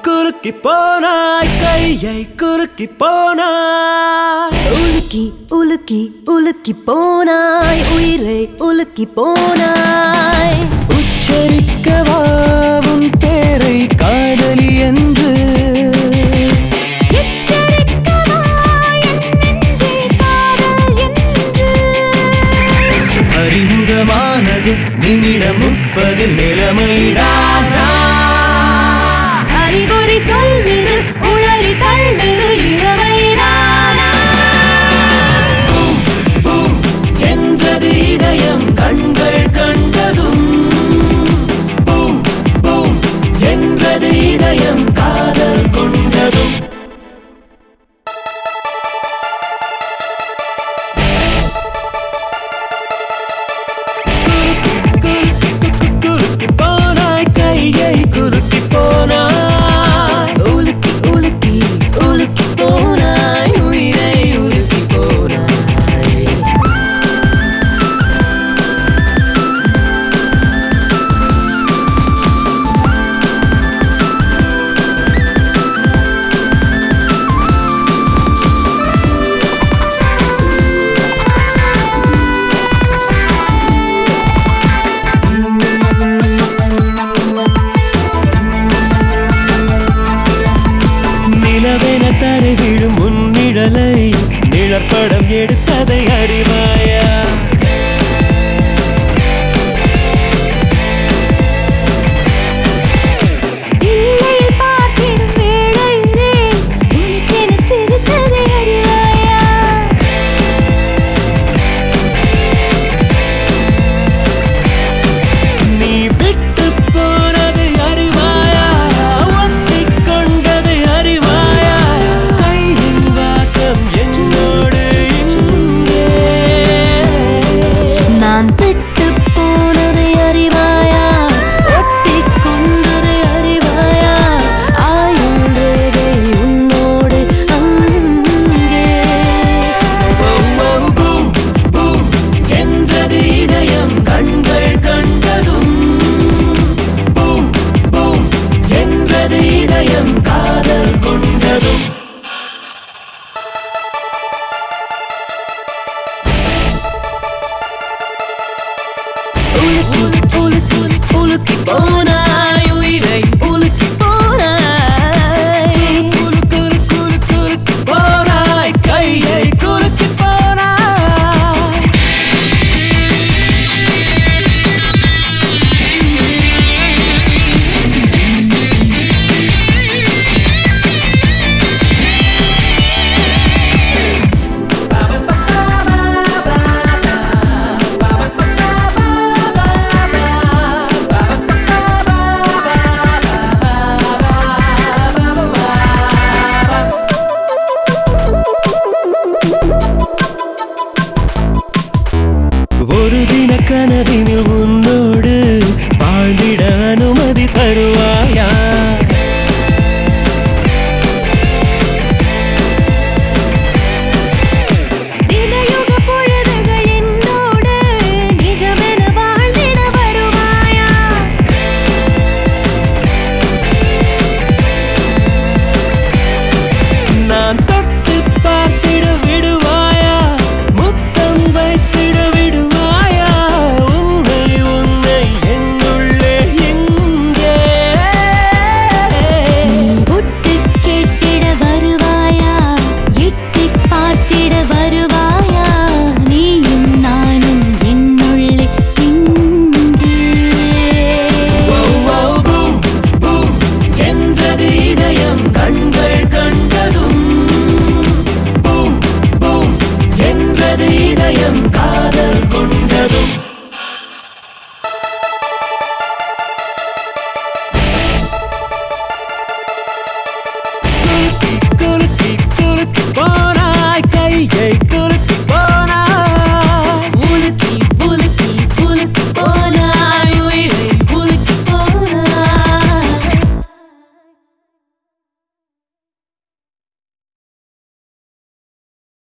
குறுக்கி போனாய் கையை குறுக்கி போனாய் உலுக்கி உலுக்கி உலுக்கி போனாய் உயிரை உலுக்கி போனாய் உச்சரிக்கவா உன் பேரை காதலி என்று எச்சரிக்கவா என் நெஞ்சே காதல் என்று அறிமுகமானது நிமிடம் முப்பது நிலைமைதானா அறிகுறி சொல்லுது உளறி தள்ளுது இளமைதானா என்றது இதயம் கண்கள் கண்டதும் பூம், பூம் என்றது இதயம் காதல் கொண்டதும் குறுக்கி போனாய் கையை குறுக்கி போனாய் உலுக்கி உலுக்கி உலுக்கி போனாய் உயிரை உலுக்கி போனாய் நிலவென தரை விழும் முன்னிழலை நிழற்படம் எடுத்ததை அறிவாயா இல்லையில் பார்த்திடும் வேளையிலே உனக்கென சிரித்ததை அறிவாயா நீ விட்டு போனதை அறிவாயா ஒட்டிக் கொண்டதை அறிவாயா கையின் வாசம் என்னோடு இங்கே நான் விட்டு போனதை அறிவாயா ஒட்டிக் கொண்டதை அறிவாயா ஆயுள் ரேகை உன்னோடு அங்கே பூம், பூம் என்றது இதயம் கண்கள் கண்டதும் பூம், பூம் என்றது இதயம் காதல் கொண்டதும் உலுக்கி உலுக்கி உலுக்கி போனாய் உயிரை உலுக்கி போனாய் குறு குறு குறு குறுக்கி போனாய் கையை குறுக்கி போனாய் ஒரு தின கனவினில் உன்னோடு வாழ்ந்திட அனுமதி தருவாயா சில யுக பொழுதுகள் என்னோடு நிஜமென வாழ்ந்திட வருவாயா நான் தொட்டு பார்த்திட விடுவாயா முத்தம் வைத்திட விடுவாயா உன்னை உன்னை என்னுள்ளே எங்கே ஒட்டு கேட்டிட வருவாயா எட்டி பார்த்திட வருவாயா நீயும் நானும் என்னுள்ளே இங்கே Wow, wow, boom, boom என்றது இதயம் கண்கள் கண்டதும் பூம் பூம் என்றது இதயம் காதல் கொண்டதும் குலுக்கி குலுக்கி குலுக்கி போ